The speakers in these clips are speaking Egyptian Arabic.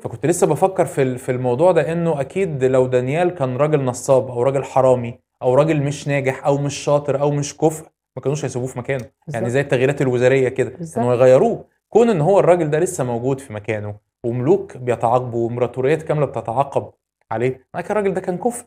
فكنت لسه بفكر في ال- في الموضوع ده انه اكيد لو دانيال كان راجل نصاب او راجل حرامي او راجل مش ناجح او مش شاطر او مش كفء ما كانوش هيسيبوه في مكانه يعني بالظبط. زي التغييرات الوزاريه كده بالظبط. انه يغيروه كون ان هو الراجل ده لسه موجود في مكانه وملوك بيتعاقبوا وامبراطوريات كامله بتتعاقب عليه لكن الراجل ده كان كفء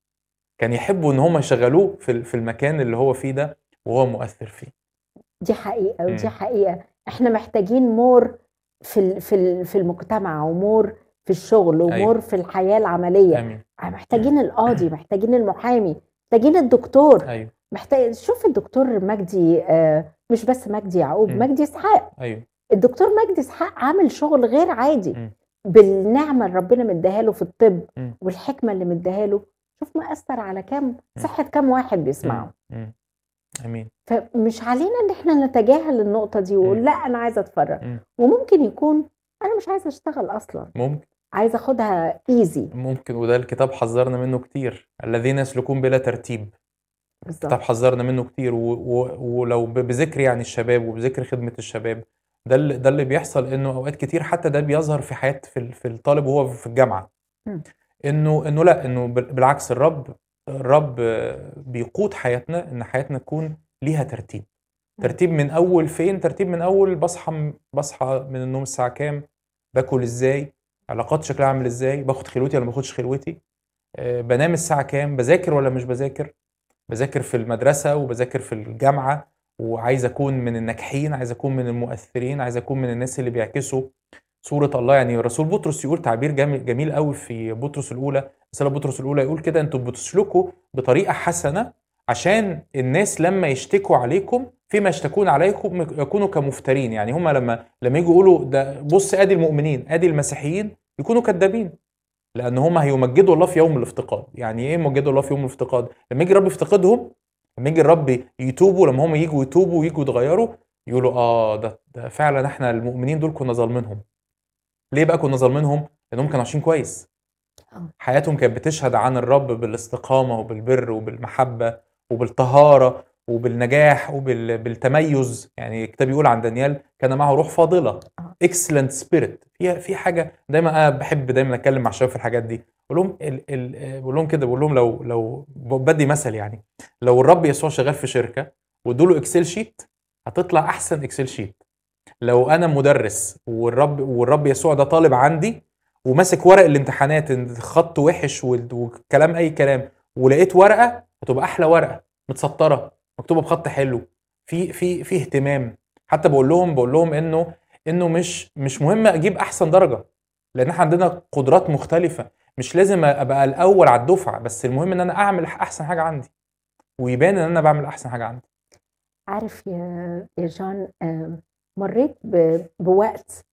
كان يحبوا ان هم يشغلوه في ال- في المكان اللي هو فيه ده وهو مؤثر فيه دي حقيقة ودي مم. حقيقة احنا محتاجين مور في ال- في ال- في المجتمع ومور في الشغل ومور أيوة. في الحياة العملية امين محتاجين القاضي محتاجين المحامي محتاجين الدكتور ايوه محتاج شوف الدكتور مجدي آه، مش بس مجدي يعقوب مم. مجدي اسحاق ايوه الدكتور مجدي اسحاق عامل شغل غير عادي مم. بالنعمه اللي ربنا مديها له في الطب مم. والحكمه اللي مديها له شوف مأثر على كام صحه كام واحد بيسمعه مم. مم. امين فمش علينا ان احنا نتجاهل النقطه دي ونقول مم. لا انا عايزه اتفرج مم. وممكن يكون انا مش عايزه اشتغل اصلا ممكن عايزه اخدها ايزي ممكن وده الكتاب حذرنا منه كتير الذين يسلكون بلا ترتيب بالظبط الكتاب حذرنا منه كتير و... و... ولو ب- بذكر يعني الشباب وبذكر خدمة الشباب ده اللي ده اللي بيحصل انه اوقات كتير حتى ده بيظهر في حياة في, ال- في الطالب وهو في الجامعة مم. انه انه لا انه بال- بالعكس الرب الرب آه، بيقود حياتنا ان حياتنا تكون ليها ترتيب مم. ترتيب من اول فين ترتيب من اول بصحى بصحى من النوم الساعة كام باكل ازاي علاقات شكلها عامل ازاي باخد خلوتي ولا ما باخدش خلوتي آه، بنام الساعة كام بذاكر ولا مش بذاكر بذاكر في المدرسة وبذاكر في الجامعة وعايز أكون من الناجحين عايز أكون من المؤثرين عايز أكون من الناس اللي بيعكسوا صورة الله يعني رسول بطرس يقول تعبير جميل, جميل قوي في بطرس الأولى رسالة بطرس الأولى يقول كده أنتوا بتسلكوا بطريقة حسنة عشان الناس لما يشتكوا عليكم فيما يشتكون عليكم يكونوا كمفترين يعني هم لما لما يجوا يقولوا ده بص ادي المؤمنين ادي المسيحيين يكونوا كذابين لان هم هيمجدوا الله في يوم الافتقاد يعني ايه يمجدوا الله في يوم الافتقاد لما يجي الرب يفتقدهم لما يجي الرب يتوبوا لما هم يجوا يتوبوا ويجوا يتغيروا يقولوا اه ده, ده فعلا احنا المؤمنين دول كنا ظالمينهم ليه بقى كنا ظالمينهم لانهم كانوا عايشين كويس آه. حياتهم كانت بتشهد عن الرب بالاستقامه وبالبر وبالمحبه وبالطهاره وبالنجاح وبالتميز يعني الكتاب يقول عن دانيال كان معه روح فاضله آه. اكسلنت سبيريت في في حاجه دايما انا بحب دايما اتكلم مع الشباب في الحاجات دي بقول لهم ال ال بقول لهم كده بقول لهم لو لو بدي مثل يعني لو الرب يسوع شغال في شركه وادوا له اكسل شيت هتطلع احسن اكسل شيت لو انا مدرس والرب والرب يسوع ده طالب عندي وماسك ورق الامتحانات خط وحش وال- وكلام اي كلام ولقيت ورقه هتبقى احلى ورقه متسطره مكتوبه بخط حلو في في في اهتمام حتى بقول لهم بقول لهم انه انه مش مش مهم اجيب احسن درجه لان احنا عندنا قدرات مختلفه مش لازم ابقى الاول على الدفعه بس المهم ان انا اعمل احسن حاجه عندي ويبان ان انا بعمل احسن حاجه عندي عارف يا يا جون آم، مريت ب- بوقت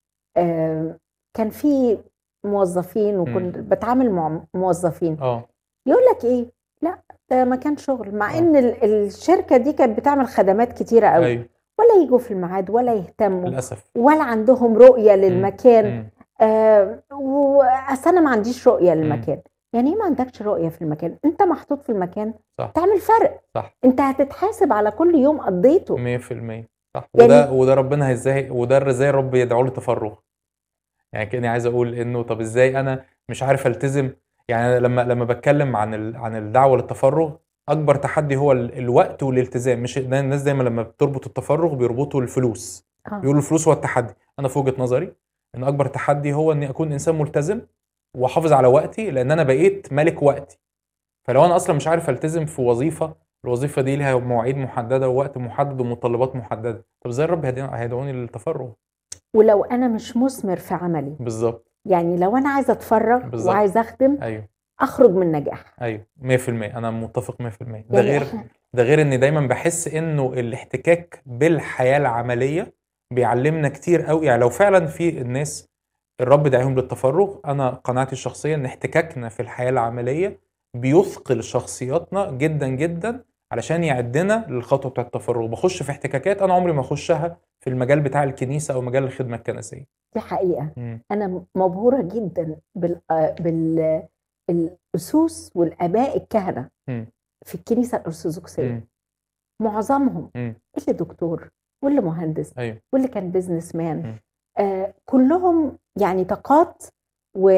آم، كان في موظفين وكنت بتعامل مع موظفين اه يقول لك ايه لا ده مكان شغل مع آه. ان ال- الشركه دي كانت بتعمل خدمات كتيره قوي ايوه ولا يجوا في الميعاد ولا يهتموا للاسف ولا عندهم رؤيه للمكان مم. آه واصل انا ما عنديش رؤيه للمكان يعني ايه ما عندكش رؤيه في المكان انت محطوط في المكان صح. تعمل فرق صح انت هتتحاسب على كل يوم قضيته 100% صح يعني- وده وده ربنا ازاي وده ازاي الرب يدعو لي تفرغ يعني كاني عايز اقول انه طب ازاي انا مش عارف التزم يعني أنا لما لما بتكلم عن ال... عن الدعوه للتفرغ اكبر تحدي هو ال... الوقت والالتزام مش ده الناس دايما لما بتربط التفرغ بيربطوا الفلوس آه. بيقولوا الفلوس هو التحدي انا في وجهه نظري ان اكبر تحدي هو اني اكون انسان ملتزم واحافظ على وقتي لان انا بقيت ملك وقتي فلو انا اصلا مش عارف التزم في وظيفه الوظيفه دي لها مواعيد محدده ووقت محدد ومتطلبات محدده طب ازاي الرب هيدعو- هيدعوني للتفرغ ولو انا مش مثمر في عملي بالظبط يعني لو انا عايزه اتفرج بالظبط. وعايزه اخدم ايوه اخرج من نجاح ايوه 100% انا متفق 100% ده يعني غير إحنا- ده غير ان دايما بحس انه الاحتكاك بالحياه العمليه بيعلمنا كتير قوي يعني لو فعلا في الناس الرب داعيهم للتفرغ انا قناعتي الشخصيه ان احتكاكنا في الحياه العمليه بيثقل شخصياتنا جدا جدا علشان يعدنا للخطوه بتاعه التفرغ بخش في احتكاكات انا عمري ما اخشها في المجال بتاع الكنيسه او مجال الخدمه الكنسيه دي حقيقه مم. انا مبهوره جدا بال آه، بال الاسوس والاباء الكهنه مم. في الكنيسه الارثوذكسيه مم. معظمهم مم. اللي دكتور واللي مهندس ايوه واللي كان بيزنس مان مم. آه كلهم يعني طاقات